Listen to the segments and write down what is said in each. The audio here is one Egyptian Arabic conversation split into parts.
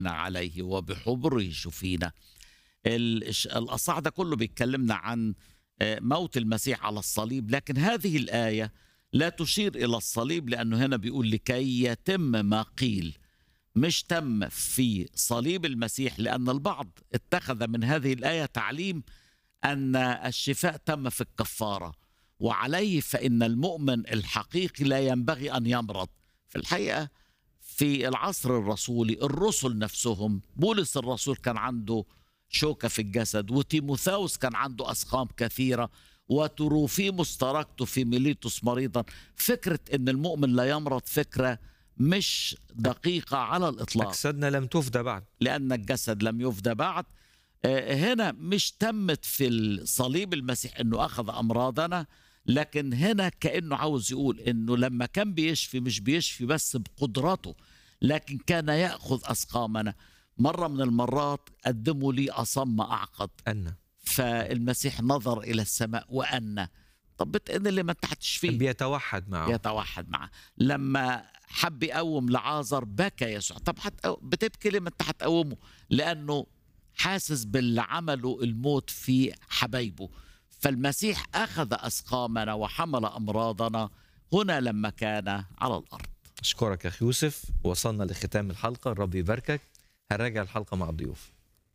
عليه وبحبره يشفينا ال- الش- الأصح ده كله بيتكلمنا عن آه، موت المسيح على الصليب لكن هذه الآية لا تشير إلى الصليب لأنه هنا بيقول لكي يتم ما قيل مش تم في صليب المسيح لأن البعض اتخذ من هذه الآية تعليم أن الشفاء تم في الكفارة وعليه فإن المؤمن الحقيقي لا ينبغي أن يمرض في الحقيقة في العصر الرسولي الرسل نفسهم بولس الرسول كان عنده شوكة في الجسد وتيموثاوس كان عنده أسقام كثيرة وتروفيموس تركته في ميليتوس مريضا فكرة أن المؤمن لا يمرض فكرة مش دقيقة على الإطلاق أجسادنا لم تفدى بعد لأن الجسد لم يفدى بعد آه، هنا مش تمت في الصليب المسيح أنه أخذ أمراضنا لكن هنا كأنه عاوز يقول أنه لما كان بيشفي مش بيشفي بس بقدرته لكن كان يأخذ أسقامنا مرة من المرات قدموا لي أصم أعقد أن فالمسيح نظر إلى السماء وأن طب بتقن اللي ما انت هتشفيه بيتوحد معه يتوحد معه لما حب يقوم لعازر بكى يسوع طب حتى بتبكي ليه ما انت هتقومه لانه حاسس باللي عمله الموت في حبايبه فالمسيح اخذ اسقامنا وحمل امراضنا هنا لما كان على الارض أشكرك يا أخي يوسف وصلنا لختام الحلقة الرب يباركك هنراجع الحلقة مع الضيوف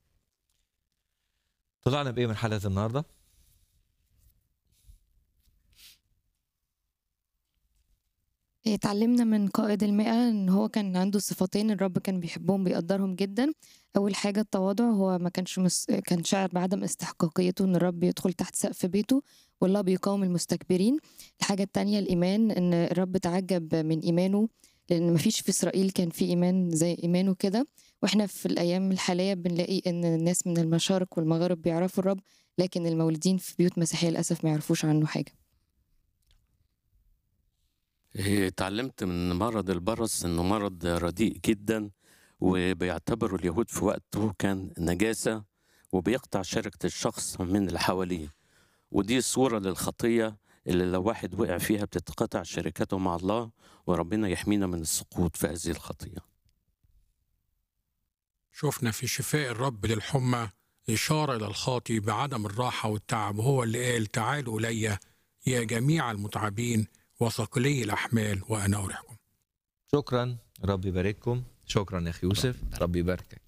طلعنا بإيه من حلقة النهاردة؟ اتعلمنا من قائد المئة ان هو كان عنده صفتين الرب كان بيحبهم بيقدرهم جدا اول حاجة التواضع هو ما كانش مس... كان شاعر بعدم استحقاقيته ان الرب يدخل تحت سقف بيته والله بيقاوم المستكبرين الحاجة التانية الايمان ان الرب تعجب من ايمانه لان مفيش في اسرائيل كان في ايمان زي ايمانه كده واحنا في الايام الحالية بنلاقي ان الناس من المشارق والمغارب بيعرفوا الرب لكن المولودين في بيوت مسيحية للاسف ما يعرفوش عنه حاجة إيه، اتعلمت من مرض البرص انه مرض رديء جدا وبيعتبروا اليهود في وقته كان نجاسة وبيقطع شركة الشخص من اللي حواليه ودي صورة للخطية اللي لو واحد وقع فيها بتتقطع شركته مع الله وربنا يحمينا من السقوط في هذه الخطية شفنا في شفاء الرب للحمى إشارة إلى الخاطي بعدم الراحة والتعب وهو اللي قال تعالوا إلي يا جميع المتعبين وثقلي الأحمال وأنا أريحكم شكرا رب يبارككم شكرا يا أخي يوسف رب يباركك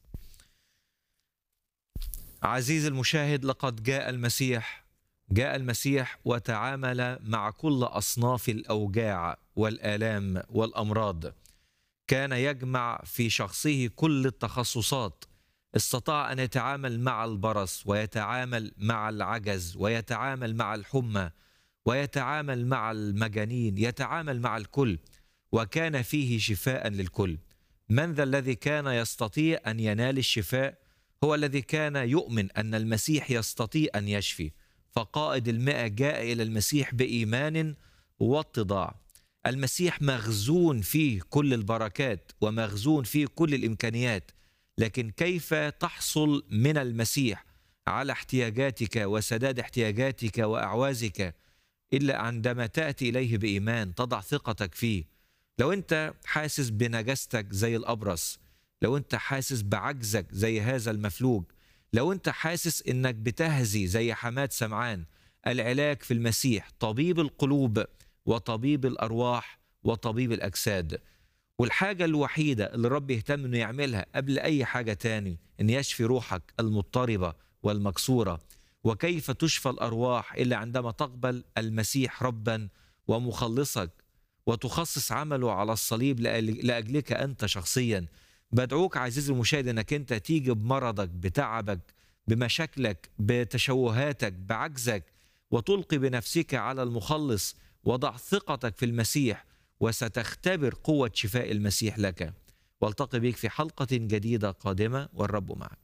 عزيزي المشاهد لقد جاء المسيح جاء المسيح وتعامل مع كل أصناف الأوجاع والآلام والأمراض كان يجمع في شخصه كل التخصصات استطاع أن يتعامل مع البرص ويتعامل مع العجز ويتعامل مع الحمى ويتعامل مع المجانين يتعامل مع الكل وكان فيه شفاء للكل من ذا الذي كان يستطيع ان ينال الشفاء هو الذي كان يؤمن ان المسيح يستطيع ان يشفي فقائد المئة جاء الى المسيح بايمان واتضاع المسيح مخزون فيه كل البركات ومخزون فيه كل الامكانيات لكن كيف تحصل من المسيح على احتياجاتك وسداد احتياجاتك واعوازك الا عندما تاتي اليه بايمان تضع ثقتك فيه لو انت حاسس بنجاستك زي الابرص لو انت حاسس بعجزك زي هذا المفلوج لو انت حاسس انك بتهزي زي حماد سمعان العلاج في المسيح طبيب القلوب وطبيب الارواح وطبيب الاجساد والحاجة الوحيدة اللي الرب يهتم انه يعملها قبل اي حاجة تاني ان يشفي روحك المضطربة والمكسورة وكيف تشفى الارواح الا عندما تقبل المسيح ربا ومخلصك وتخصص عمله على الصليب لأل- لاجلك انت شخصيا بدعوك عزيزي المشاهد انك انت تيجي بمرضك بتعبك بمشاكلك بتشوهاتك بعجزك وتلقي بنفسك على المخلص وضع ثقتك في المسيح وستختبر قوة شفاء المسيح لك والتقي بك في حلقة جديدة قادمة والرب معك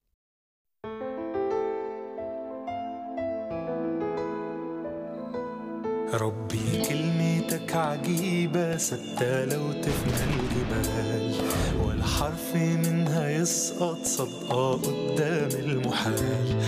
ربي كلمتك عجيبة ثابتة لو تفنى الجبال ولا حرف منها يسقط صدقة قدام المحال